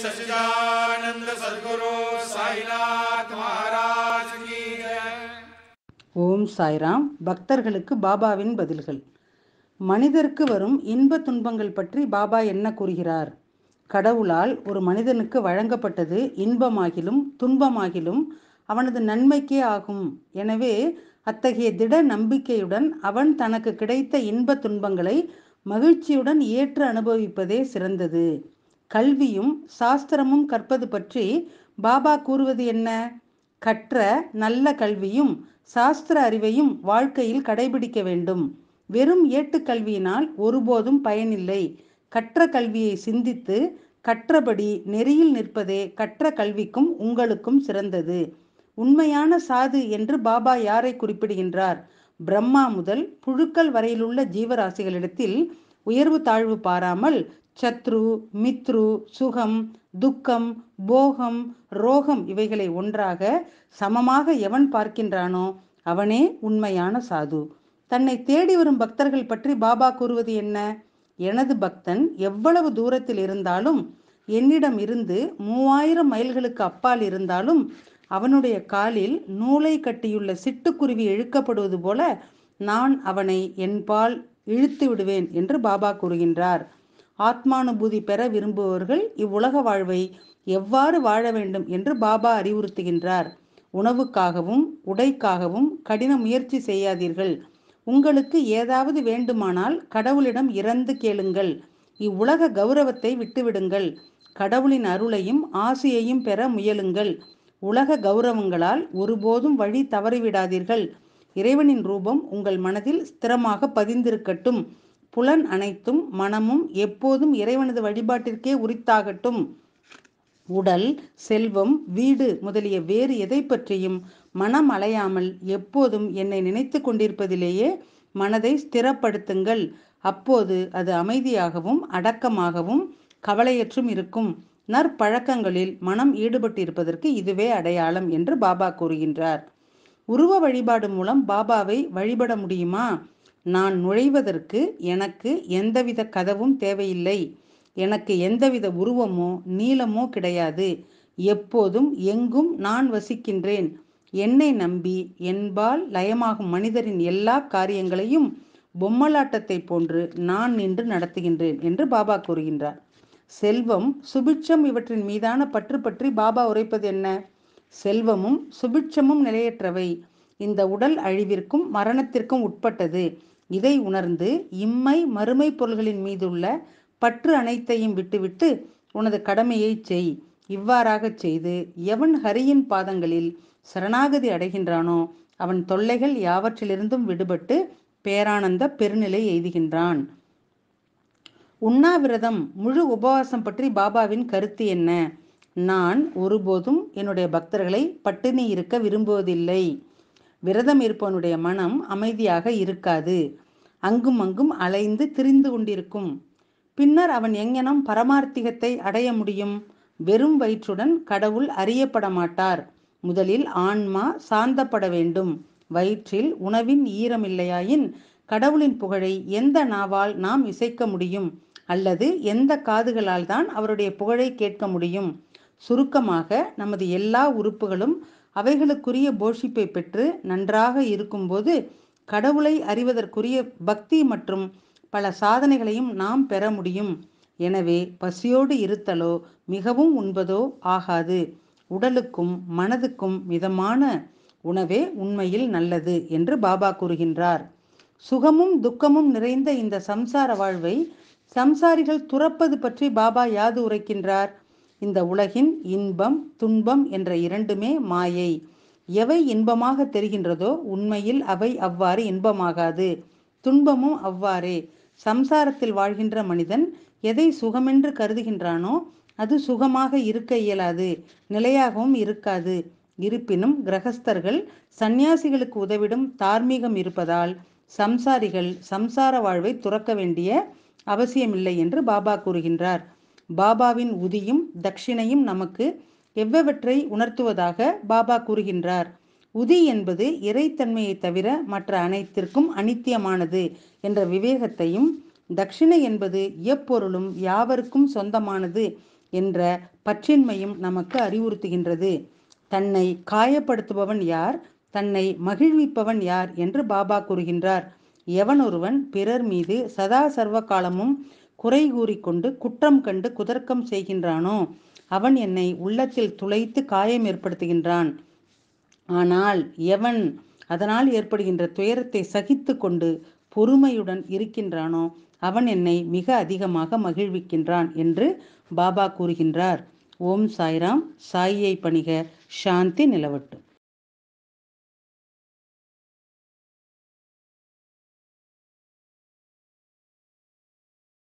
सच्चिदानंद सदगुरु साईनाथ महाराज की जय ஓம் சாய்ராம் பக்தர்களுக்கு பாபாவின் பதில்கள் மனிதருக்கு வரும் இன்ப துன்பங்கள் பற்றி பாபா என்ன கூறுகிறார் கடவுளால் ஒரு மனிதனுக்கு வழங்கப்பட்டது இன்பமாகிலும் துன்பமாகிலும் அவனது நன்மைக்கே ஆகும் எனவே அத்தகைய திட நம்பிக்கையுடன் அவன் தனக்கு கிடைத்த இன்ப துன்பங்களை மகிழ்ச்சியுடன் ஏற்று அனுபவிப்பதே சிறந்தது கல்வியும் சாஸ்திரமும் கற்பது பற்றி பாபா கூறுவது என்ன கற்ற நல்ல கல்வியும் சாஸ்திர அறிவையும் வாழ்க்கையில் கடைபிடிக்க வேண்டும் வெறும் ஏட்டுக்கல்வியினால் ஒருபோதும் பயனில்லை கற்ற கல்வியை சிந்தித்து கற்றபடி நெறியில் நிற்பதே கற்ற கல்விக்கும் உங்களுக்கும் சிறந்தது உண்மையான சாது என்று பாபா யாரை குறிப்பிடுகின்றார் பிரம்மா முதல் புழுக்கள் வரையிலுள்ள ஜீவராசிகளிடத்தில் உயர்வு தாழ்வு பாராமல் சத்ரு மித்ரு சுகம் துக்கம் போகம் ரோகம் இவைகளை ஒன்றாக சமமாக எவன் பார்க்கின்றானோ அவனே உண்மையான சாது தன்னை தேடி வரும் பக்தர்கள் பற்றி பாபா கூறுவது என்ன எனது பக்தன் எவ்வளவு தூரத்தில் இருந்தாலும் என்னிடம் இருந்து மூவாயிரம் மைல்களுக்கு அப்பால் இருந்தாலும் அவனுடைய காலில் நூலை கட்டியுள்ள சிட்டுக்குருவி இழுக்கப்படுவது போல நான் அவனை என்பால் இழுத்து விடுவேன் என்று பாபா கூறுகின்றார் ஆத்மானுபூதி பெற விரும்புபவர்கள் இவ்வுலக வாழ்வை எவ்வாறு வாழ வேண்டும் என்று பாபா அறிவுறுத்துகின்றார் உணவுக்காகவும் உடைக்காகவும் கடின முயற்சி செய்யாதீர்கள் உங்களுக்கு ஏதாவது வேண்டுமானால் கடவுளிடம் இறந்து கேளுங்கள் இவ்வுலக கௌரவத்தை விட்டுவிடுங்கள் கடவுளின் அருளையும் ஆசையையும் பெற முயலுங்கள் உலக கௌரவங்களால் ஒருபோதும் வழி தவறிவிடாதீர்கள் இறைவனின் ரூபம் உங்கள் மனதில் ஸ்திரமாக பதிந்திருக்கட்டும் புலன் அனைத்தும் மனமும் எப்போதும் இறைவனது வழிபாட்டிற்கே உரித்தாகட்டும் உடல் செல்வம் வீடு முதலிய வேறு எதை பற்றியும் மனம் அலையாமல் எப்போதும் என்னை நினைத்து கொண்டிருப்பதிலேயே மனதை ஸ்திரப்படுத்துங்கள் அப்போது அது அமைதியாகவும் அடக்கமாகவும் கவலையற்றும் இருக்கும் நற்பழக்கங்களில் மனம் ஈடுபட்டிருப்பதற்கு இதுவே அடையாளம் என்று பாபா கூறுகின்றார் உருவ வழிபாடு மூலம் பாபாவை வழிபட முடியுமா நான் நுழைவதற்கு எனக்கு எந்தவித கதவும் தேவையில்லை எனக்கு எந்தவித உருவமோ நீளமோ கிடையாது எப்போதும் எங்கும் நான் வசிக்கின்றேன் என்னை நம்பி என்பால் லயமாகும் மனிதரின் எல்லா காரியங்களையும் பொம்மலாட்டத்தை போன்று நான் நின்று நடத்துகின்றேன் என்று பாபா கூறுகின்றார் செல்வம் சுபிட்சம் இவற்றின் மீதான பற்று பற்றி பாபா உரைப்பது என்ன செல்வமும் சுபிட்சமும் நிலையற்றவை இந்த உடல் அழிவிற்கும் மரணத்திற்கும் உட்பட்டது இதை உணர்ந்து இம்மை மறுமை பொருள்களின் மீதுள்ள பற்று அனைத்தையும் விட்டுவிட்டு உனது கடமையை செய் இவ்வாறாகச் செய்து எவன் ஹரியின் பாதங்களில் சரணாகதி அடைகின்றானோ அவன் தொல்லைகள் யாவற்றிலிருந்தும் விடுபட்டு பேரானந்த பெருநிலை எய்துகின்றான் உண்ணாவிரதம் முழு உபவாசம் பற்றி பாபாவின் கருத்து என்ன நான் ஒருபோதும் என்னுடைய பக்தர்களை பட்டினி இருக்க விரும்புவதில்லை விரதம் இருப்பவனுடைய மனம் அமைதியாக இருக்காது அங்கும் அங்கும் அலைந்து திரிந்து கொண்டிருக்கும் பின்னர் அவன் எங்கனம் பரமார்த்திகத்தை அடைய முடியும் வெறும் வயிற்றுடன் கடவுள் அறியப்பட மாட்டார் முதலில் ஆன்மா சாந்தப்பட வேண்டும் வயிற்றில் உணவின் ஈரமில்லையாயின் கடவுளின் புகழை எந்த நாவால் நாம் இசைக்க முடியும் அல்லது எந்த காதுகளால் தான் அவருடைய புகழை கேட்க முடியும் சுருக்கமாக நமது எல்லா உறுப்புகளும் அவைகளுக்குரிய போஷிப்பை பெற்று நன்றாக இருக்கும்போது கடவுளை அறிவதற்குரிய பக்தி மற்றும் பல சாதனைகளையும் நாம் பெற முடியும் எனவே பசியோடு இருத்தலோ மிகவும் உண்பதோ ஆகாது உடலுக்கும் மனதுக்கும் மிதமான உணவே உண்மையில் நல்லது என்று பாபா கூறுகின்றார் சுகமும் துக்கமும் நிறைந்த இந்த சம்சார வாழ்வை சம்சாரிகள் துறப்பது பற்றி பாபா யாது உரைக்கின்றார் இந்த உலகின் இன்பம் துன்பம் என்ற இரண்டுமே மாயை எவை இன்பமாக தெரிகின்றதோ உண்மையில் அவை அவ்வாறு இன்பமாகாது துன்பமும் அவ்வாறே சம்சாரத்தில் வாழ்கின்ற மனிதன் எதை சுகமென்று கருதுகின்றானோ அது சுகமாக இருக்க இயலாது நிலையாகவும் இருக்காது இருப்பினும் கிரகஸ்தர்கள் சந்நியாசிகளுக்கு உதவிடும் தார்மீகம் இருப்பதால் சம்சாரிகள் சம்சார வாழ்வை துறக்க வேண்டிய அவசியமில்லை என்று பாபா கூறுகின்றார் பாபாவின் உதியும் தட்சிணையும் நமக்கு எவ்வவற்றை உணர்த்துவதாக பாபா கூறுகின்றார் உதி என்பது இறைத்தன்மையை தவிர மற்ற அனைத்திற்கும் அனித்தியமானது என்ற விவேகத்தையும் தட்சிணை என்பது எப்பொருளும் யாவருக்கும் சொந்தமானது என்ற பற்றின்மையும் நமக்கு அறிவுறுத்துகின்றது தன்னை காயப்படுத்துபவன் யார் தன்னை மகிழ்விப்பவன் யார் என்று பாபா கூறுகின்றார் எவனொருவன் பிறர் மீது சதா சர்வ காலமும் குறை கூறிக்கொண்டு குற்றம் கண்டு குதர்க்கம் செய்கின்றானோ அவன் என்னை உள்ளத்தில் துளைத்து காயம் ஏற்படுத்துகின்றான் ஆனால் எவன் அதனால் ஏற்படுகின்ற துயரத்தை சகித்து கொண்டு பொறுமையுடன் இருக்கின்றானோ அவன் என்னை மிக அதிகமாக மகிழ்விக்கின்றான் என்று பாபா கூறுகின்றார் ஓம் சாய்ராம் சாயியை பணிக சாந்தி நிலவட்டும்